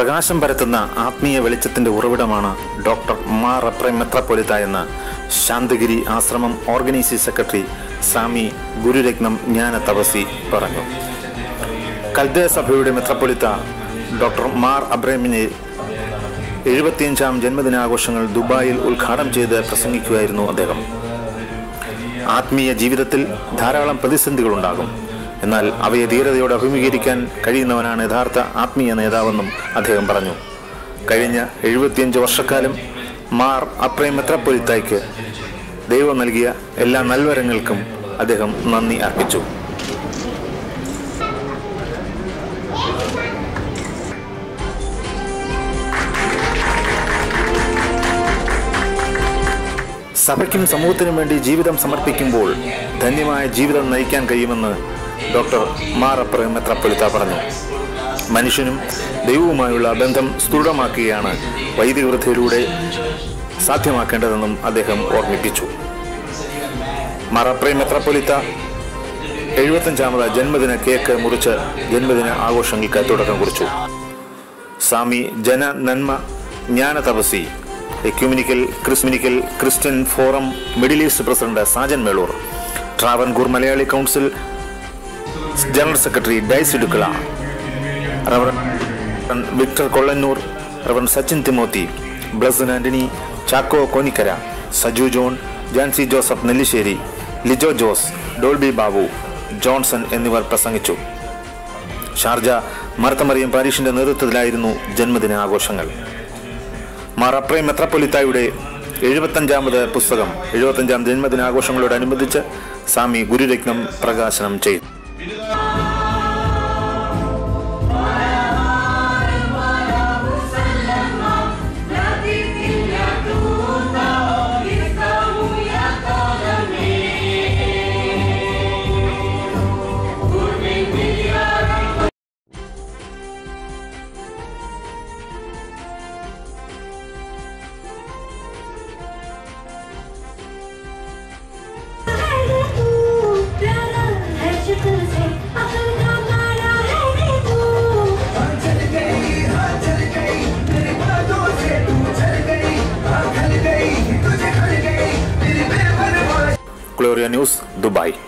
പ്രകാശം പരത്തുന്ന ആത്മീയ വെളിച്ചത്തിന്റെ ഉറവിടമാണ് ഡോക്ടർ മാർ അപ്രൈ മെത്രപ്പൊലിത്ത എന്ന് ശാന്തഗിരി ആശ്രമം ഓർഗനൈസിംഗ് സെക്രട്ടറി സ്വാമി ഗുരുരത്നം ജ്ഞാന തപസി പറഞ്ഞു കൽദയ സഭയുടെ മെത്രപ്പൊലിത്ത ഡോക്ടർ മാർ അബ്രഹിമിനെ എഴുപത്തിയഞ്ചാം ജന്മദിനാഘോഷങ്ങൾ ദുബായിൽ ഉദ്ഘാടനം ചെയ്ത് പ്രസംഗിക്കുകയായിരുന്നു അദ്ദേഹം ആത്മീയ ജീവിതത്തിൽ ധാരാളം പ്രതിസന്ധികളുണ്ടാകും എന്നാൽ അവയെ ധീരതയോടെ അഭിമുഖീകരിക്കാൻ കഴിയുന്നവനാണ് യഥാർത്ഥ ആത്മീയ നേതാവെന്നും അദ്ദേഹം പറഞ്ഞു കഴിഞ്ഞ എഴുപത്തിയഞ്ച് വർഷക്കാലം മാർ അപ്രേം മെത്രപ്പൊലിത്തായ്ക്ക് ദൈവം നൽകിയ എല്ലാ നൽവരങ്ങൾക്കും അദ്ദേഹം നന്ദി അർപ്പിച്ചു സഭയ്ക്കും സമൂഹത്തിനും വേണ്ടി ജീവിതം സമർപ്പിക്കുമ്പോൾ ധന്യമായ ജീവിതം നയിക്കാൻ കഴിയുമെന്ന് ഡോക്ടർ മാർ അപ്രേം മെത്രപ്പൊലിത്ത പറഞ്ഞു മനുഷ്യനും ദൈവവുമായുള്ള ബന്ധം ദൃഢമാക്കുകയാണ് വൈദിക വൃത്തിയിലൂടെ സാധ്യമാക്കേണ്ടതെന്നും അദ്ദേഹം ഓർമ്മിപ്പിച്ചു മറപ്രേ മെത്രപ്പൊലിത്ത എഴുപത്തഞ്ചാമത് ജന്മദിന കേക്ക് മുറിച്ച് ജന്മദിന ആഘോഷങ്ങൾക്ക് തുടക്കം കുറിച്ചു സ്വാമി ജന നന്മ ജ്ഞാന തപസി എക്യൂമിനിക്കൽ ക്രിസ്മിനിക്കൽ Christian forum Middle East president Sajan Meloor Travancore Malayali council general secretary Dais Idikkula reverend Victor Kollannur reverend Sachin Timothy Blesson Antony Chacko Konikkara Saju John Jancy Joseph Nellissery Lijo Jose Dolby Babu Johnson എന്നിവർ പ്രസംഗിച്ചു ഷാർജ മർത്തമറിയം പാരീഷിന്റെ നേതൃത്വത്തിലായിരുന്നു ജന്മദിന ആഘോഷങ്ങൾ മാർ അപ്രേം മെത്രപ്പൊലിത്തായുടെ എഴുപത്തഞ്ചാമത് പുസ്തകം എഴുപത്തഞ്ചാം ജന്മദിനാഘോഷങ്ങളോടനുബന്ധിച്ച് സ്വാമി ഗുരുരത്നം പ്രകാശനം ചെയ്തു प्यारा है शुक्र से अकल का मारा है रे तू चल गई हाँ चल गई तेरी बातों से तू चल गई हाँ खल गई तुझे खल गई तेरी बेपरवाही ഗ്ലോറിയ ന്യൂസ് ദുബായ്